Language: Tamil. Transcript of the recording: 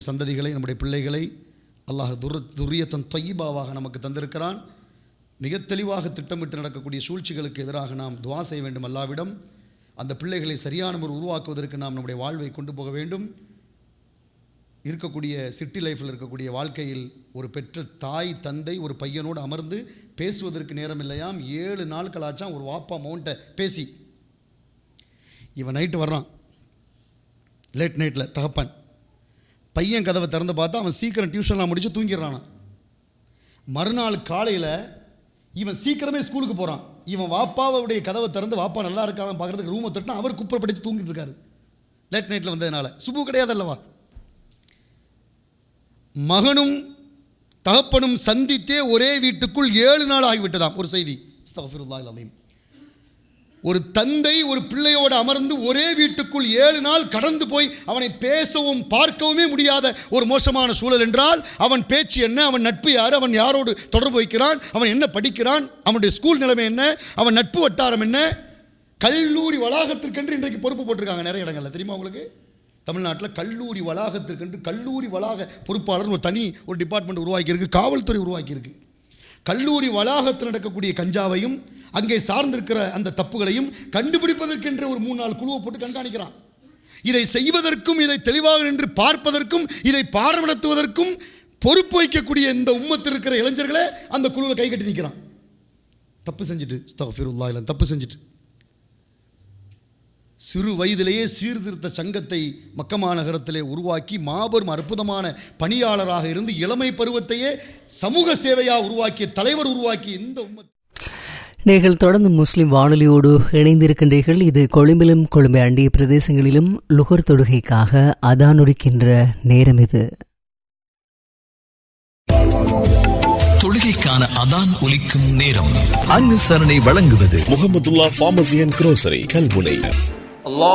சந்ததிகளை நம்முடைய பிள்ளைகளை அல்லாஹ் துர் துரியத்தன் தொய்பாவாக நமக்கு தந்திருக்கிறான் மிக தெளிவாக திட்டமிட்டு நடக்கக்கூடிய சூழ்ச்சிகளுக்கு எதிராக நாம் துவா செய்ய வேண்டும் அல்லாவிடம் அந்த பிள்ளைகளை சரியான முறை உருவாக்குவதற்கு நாம் நம்முடைய வாழ்வை கொண்டு போக வேண்டும் இருக்கக்கூடிய சிட்டி லைஃப்பில் இருக்கக்கூடிய வாழ்க்கையில் ஒரு பெற்ற தாய் தந்தை ஒரு பையனோடு அமர்ந்து பேசுவதற்கு நேரம் இல்லையாம் ஏழு நாட்களாச்சாம் ஒரு வாப்பா மவுண்ட்டை பேசி இவன் நைட்டு வர்றான் லேட் நைட்டில் தகப்பன் பையன் கதவை திறந்து பார்த்தா அவன் சீக்கிரம் டியூஷன்லாம் முடிச்சு தூங்கிடுறானான் மறுநாள் காலையில் இவன் சீக்கிரமே ஸ்கூலுக்கு போகிறான் இவன் வாப்பாவுடைய கதவை திறந்து வாப்பா நல்லா இருக்கான்னு பார்க்குறதுக்கு ரூமை தட்டினா அவர் குப்பரை படித்து தூங்கிட்டு இருக்காரு லேட் நைட்டில் வந்ததுனால சுபு கிடையாது அல்லவா மகனும் தகப்பனும் சந்தித்தே ஒரே வீட்டுக்குள் ஏழு நாள் ஆகிவிட்டதாம் ஒரு செய்தி அஸ்தக்ஃபிருல்லாஹில் அலீம் ஒரு தந்தை ஒரு பிள்ளையோடு அமர்ந்து ஒரே வீட்டுக்குள் ஏழு நாள் கடந்து போய் அவனை பேசவும் பார்க்கவுமே முடியாத ஒரு மோசமான சூழல் என்றால் அவன் பேச்சு என்ன அவன் நட்பு யார் அவன் யாரோடு தொடர்பு வைக்கிறான் அவன் என்ன படிக்கிறான் அவனுடைய ஸ்கூல் நிலைமை என்ன அவன் நட்பு வட்டாரம் என்ன கல்லூரி வளாகத்திற்கென்று இன்றைக்கு பொறுப்பு போட்டிருக்காங்க நிறைய இடங்கள்ல தெரியுமா உங்களுக்கு தமிழ்நாட்டில் கல்லூரி வளாகத்திற்கென்று கல்லூரி வளாக பொறுப்பாளர் ஒரு தனி ஒரு டிபார்ட்மெண்ட் உருவாக்கியிருக்கு காவல்துறை உருவாக்கியிருக்கு கல்லூரி வளாகத்தில் நடக்கக்கூடிய கஞ்சாவையும் அங்கே சார்ந்திருக்கிற அந்த தப்புகளையும் கண்டுபிடிப்பதற்கென்ற ஒரு மூணு நாள் குழுவை போட்டு கண்காணிக்கிறான் இதை செய்வதற்கும் இதை தெளிவாக நின்று பார்ப்பதற்கும் இதை பாடம் நடத்துவதற்கும் பொறுப்பு வைக்கக்கூடிய இந்த உம்மத்தில் இருக்கிற இளைஞர்களே அந்த குழுவில் கை கட்டி நிற்கிறான் தப்பு செஞ்சுட்டு ஸ்தஃபிருல்லா இல்லை தப்பு செஞ்சுட்டு சிறு வயதிலேயே சீர்திருத்த சங்கத்தை மக்கமா நகரத்திலே உருவாக்கி மாபெரும் அற்புதமான பணியாளராக இருந்து இளமை பருவத்தையே சமூக சேவையாக உருவாக்கிய தலைவர் உருவாக்கிய இந்த உம்ம நீங்கள் தொடர்ந்து முஸ்லிம் வானொலியோடு இணைந்திருக்கின்றீர்கள் இது கொழும்பிலும் கொழும்பை அண்டிய பிரதேசங்களிலும் லுகர் தொடுகைக்காக அதானொடுக்கின்ற நேரம் இது தொழுகைக்கான அதான் ஒலிக்கும் நேரம் அனுசரணை வழங்குவது Mohamadulla pharmacy and grocery Kalmunai